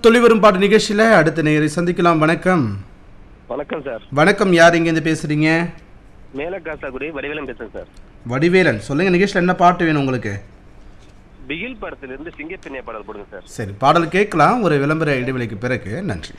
துளிவரும் பாட்டு நிகழ்ச்சியில் அடுத்த நேயரை சந்திக்கலாம் வணக்கம் வணக்கம் சார் வணக்கம் யார் இங்கேருந்து பேசுறீங்க மேலக்காசாகுடி வடிவேலம் பேசுறேன் சார் வடிவேலன் சொல்லுங்க நிகழ்ச்சியில் என்ன பாட்டு வேணும் உங்களுக்கு பிகில் படத்திலிருந்து சிங்கப்பெண்ணிய பாடல் போடுங்க சார் சரி பாடல் கேட்கலாம் ஒரு விளம்பர இடைவெளிக்கு பிறகு நன்றி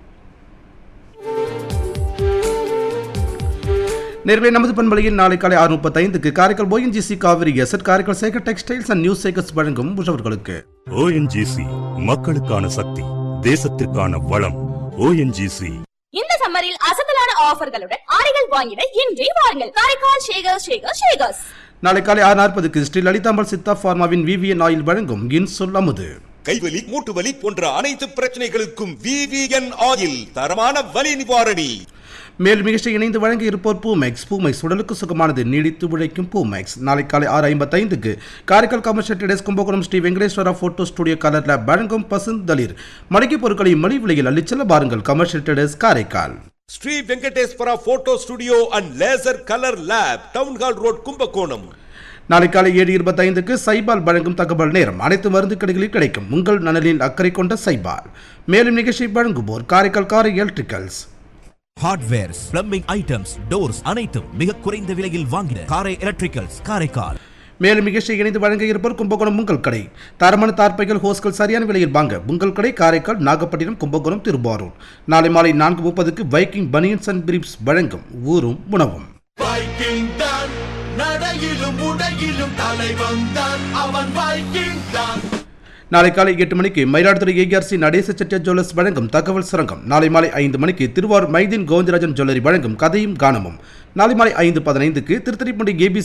நேர்களை நமது பண்பலையில் நாளை காலை ஆறு முப்பத்தைந்துக்கு Karaikal ONGC Cauvery asset Karaikal Sekar textiles and news Sekar's வழங்கும் உழவர்களுக்கு ஓஎன்ஜிசி மக்களுக்கான சக்தி தேசத்திற்கான வளம் ஓஎன்ஜிசி இந்த சம்மரில் அசத்தலான ஆஃபர்களுடன் ஆடைகள் வாங்கிட இன்றே வாருங்கள் காரைக்கால் ஷேகர் ஷேகர் ஷேகர்ஸ் நாளை காலை ஆறு நாற்பதுக்கு ஸ்ரீ லலிதாம்பல் சித்தா ஃபார்மாவின் விவிஎன் ஆயில் வழங்கும் இன்சொல் அமுது கைவலி மூட்டு வலி போன்ற அனைத்து பிரச்சனைகளுக்கும் விவிஎன் ஆயில் தரமான வலி நிவாரணி மேலும் நிகழ்ச்சி இணைந்து வழங்க இருப்போர் பூமெக்ஸ் பூமெக்ஸ் உடலுக்கு சுகமானது நீடித்து உழைக்கும் பூமெக்ஸ் நாளை காலை ஆறு ஐம்பத்தைந்துக்கு Karaikal commercial traders Kumbakonam Sri Venkateswara photo studio colour lab வழங்கும் பசுந்தளிர் மளிகை பொருட்களை மலிவு விலையில் அள்ளிச்செல்ல பாருங்கள் commercial traders Karaikal Sri Venkateswara photo studio and laser colour lab town hall road Kumbakonam நாளை காலை ஏழு இருபத்தைந்துக்கு சைபால் வழங்கும் தகவல் நேரம் அனைத்து மருந்து கடைகளில் கிடைக்கும் உங்கள் நலனில் அக்கறை கொண்ட சைபால் மேலும் நிகழ்ச்சி வழங்குவோர் Karaikal Karai electricals hardwares plumbing items doors அனைத்தும் மிக குறைந்த விலையில் வாங்கின காரை எலக்ட்ரிக்கல்ஸ் காரைக்கால் மேலும் நிகழ்ச்சியை இணைந்து வழங்க இருப்போர் கும்பகோணம் உங்கள் கடை தரமான தார்ப்பைகள் ஹோஸ்கள் சரியான விலையில் வாங்க உங்கள் கடை காரைக்கால் நாகப்பட்டினம் கும்பகோணம் திருவாரூர் நாளை மாலை நான்கு முப்பதுக்கு பைக்கிங் பனியன்ஸ் அண்ட் பிரீப்ஸ் வழங்கும் ஊரும் உணவும் வைக்கிங் தான் நடையிலும் உடையிலும் தலைவன் தான் அவன் வைக்கிங் தான் நாளை காலை எட்டு மணிக்கு மயிலாடுதுறை ஏஆர்சி நடேச செட்டியார் ஜுவல்லர்ஸ் வழங்கும் தகவல் சுரங்கம் நாளை மாலை ஐந்து மணிக்கு திருவாரூர் மைதீன் கோவிந்தராஜன் ஜுவல்லரி வழங்கும் கதையும் கானமும் நாளை மாலை ஐந்து பதினைந்துக்கு திருத்தணிப்பண்டி ஏபி